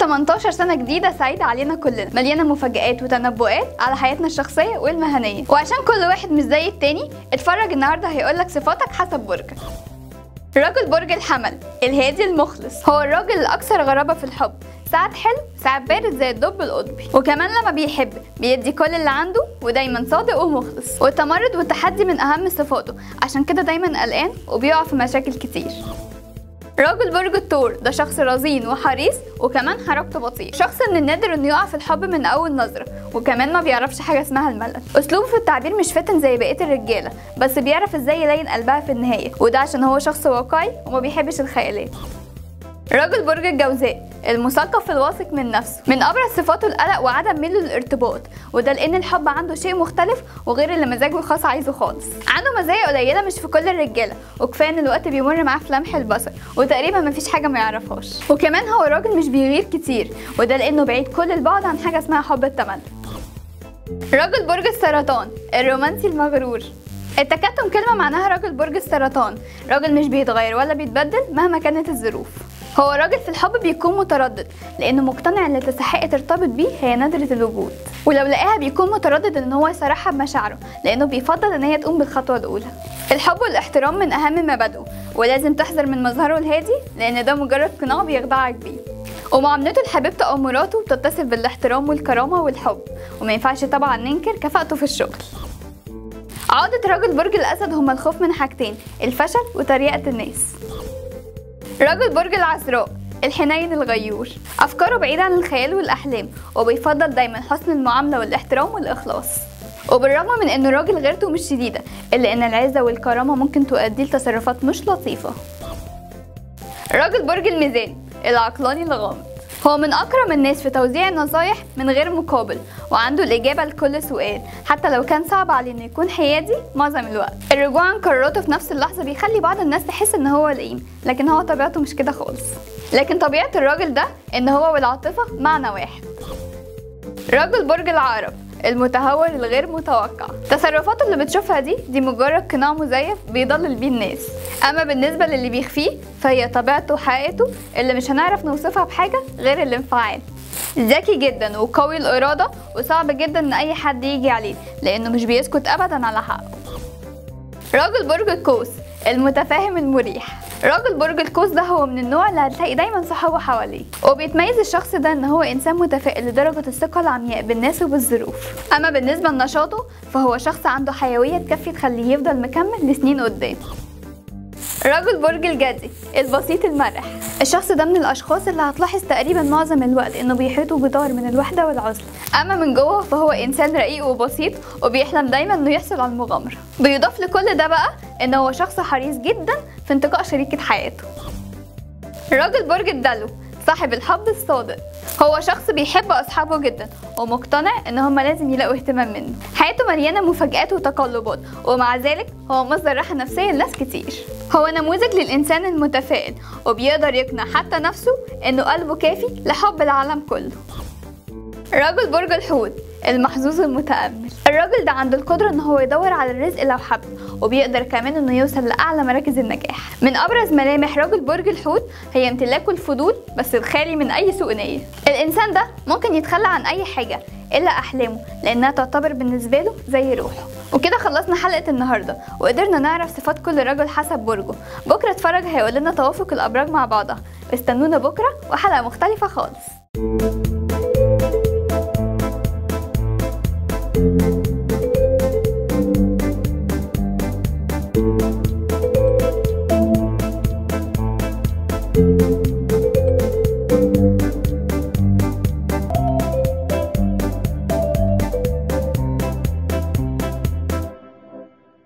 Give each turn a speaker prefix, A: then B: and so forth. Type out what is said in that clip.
A: 18 سنة جديدة سعيدة علينا كلنا مليانة مفاجآت وتنبؤات على حياتنا الشخصية والمهنية وعشان كل واحد مش زي التاني اتفرج النهاردة هيقولك صفاتك حسب برجك رجل برج الحمل الهادي المخلص هو الراجل الأكثر غرابة في الحب ساعات حلو ساعات بارد زي الدب القطبي وكمان لما بيحب بيدي كل اللي عنده ودايما صادق ومخلص والتمرد والتحدي من أهم صفاته عشان كده دايما قلقان وبيقع في مشاكل كتير راجل برج الثور ده شخص رزين وحريص وكمان حركته بطيئة شخص من النادر انه يقع في الحب من اول نظرة وكمان ما بيعرفش حاجة اسمها الملل اسلوبه في التعبير مش فتن زي بقية الرجالة بس بيعرف ازاي يلين قلبها في النهاية وده عشان هو شخص واقعي وما بيحبش الخيالات راجل برج الجوزاء المثقف الواثق من نفسه من ابرز صفاته القلق وعدم ميله للارتباط وده لان الحب عنده شيء مختلف وغير اللي مزاجه الخاص عايزه خالص عنده مزايا قليله مش في كل الرجاله وكفايه ان الوقت بيمر معاه في لمح البصر وتقريبا مفيش حاجه ما يعرفهاش وكمان هو راجل مش بيغير كتير وده لانه بعيد كل البعد عن حاجه اسمها حب التملك راجل برج السرطان الرومانسي المغرور التكتم كلمة معناها راجل برج السرطان راجل مش بيتغير ولا بيتبدل مهما كانت الظروف هو راجل في الحب بيكون متردد لانه مقتنع ان اللي تستحق ترتبط بيه هي نادرة الوجود ولو لقاها بيكون متردد ان هو يصارحها بمشاعره لانه بيفضل ان هي تقوم بالخطوة الاولى الحب والاحترام من اهم مبادئه ولازم تحذر من مظهره الهادي لان ده مجرد قناع بيخدعك بيه ومعاملته لحبيبته او مراته بتتصف بالاحترام والكرامة والحب وما ينفعش طبعا ننكر كفاءته في الشغل عقدة راجل برج الأسد هما الخوف من حاجتين الفشل وطريقة الناس راجل برج العذراء الحنين الغيور أفكاره بعيدة عن الخيال والأحلام وبيفضل دايما حسن المعاملة والاحترام والإخلاص وبالرغم من انه راجل غيرته مش شديدة إلا ان العزة والكرامة ممكن تؤدي لتصرفات مش لطيفة راجل برج الميزان العقلاني الغامض هو من أكرم الناس في توزيع النصايح من غير مقابل وعنده الإجابة لكل سؤال حتى لو كان صعب عليه إنه يكون حيادي معظم الوقت الرجوع عن قراراته في نفس اللحظة بيخلي بعض الناس تحس إن هو لئيم لكن هو طبيعته مش كده خالص لكن طبيعة الراجل ده إن هو والعاطفة معنى واحد راجل برج العقرب المتهور الغير متوقع تصرفاته اللي بتشوفها دي دي مجرد قناع مزيف بيضلل بيه الناس اما بالنسبه للي بيخفيه فهي طبيعته وحقيقته اللي مش هنعرف نوصفها بحاجه غير الانفعال ذكي جدا وقوي الاراده وصعب جدا ان اي حد يجي عليه لانه مش بيسكت ابدا على حقه راجل برج القوس المتفاهم المريح راجل برج القوس ده هو من النوع اللي هتلاقي دايما صحابه حواليه وبيتميز الشخص ده ان هو انسان متفائل لدرجه الثقه العمياء بالناس وبالظروف اما بالنسبه لنشاطه فهو شخص عنده حيويه تكفي تخليه يفضل مكمل لسنين قدام راجل برج الجدي البسيط المرح الشخص ده من الاشخاص اللي هتلاحظ تقريبا معظم الوقت انه بيحيطوا بطار من الوحده والعزله اما من جوه فهو انسان رقيق وبسيط وبيحلم دايما انه يحصل على المغامره بيضاف لكل ده بقى ان هو شخص حريص جدا في انتقاء شريكه حياته راجل برج الدلو صاحب الحب الصادق هو شخص بيحب اصحابه جدا ومقتنع ان هما لازم يلاقوا اهتمام منه حياته مليانه مفاجآت وتقلبات ومع ذلك هو مصدر راحه نفسيه لناس كتير هو نموذج للانسان المتفائل وبيقدر يقنع حتى نفسه انه قلبه كافي لحب العالم كله راجل برج الحوت المحظوظ المتأمل الراجل ده عنده القدرة ان هو يدور على الرزق لو حب وبيقدر كمان انه يوصل لأعلى مراكز النجاح من أبرز ملامح راجل برج الحوت هي امتلاكه الفضول بس الخالي من أي سوء نية الإنسان ده ممكن يتخلى عن أي حاجة إلا أحلامه لأنها تعتبر بالنسبة له زي روحه وكده خلصنا حلقة النهاردة وقدرنا نعرف صفات كل رجل حسب برجه بكرة اتفرج هيقول لنا توافق الأبراج مع بعضها استنونا بكرة وحلقة مختلفة خالص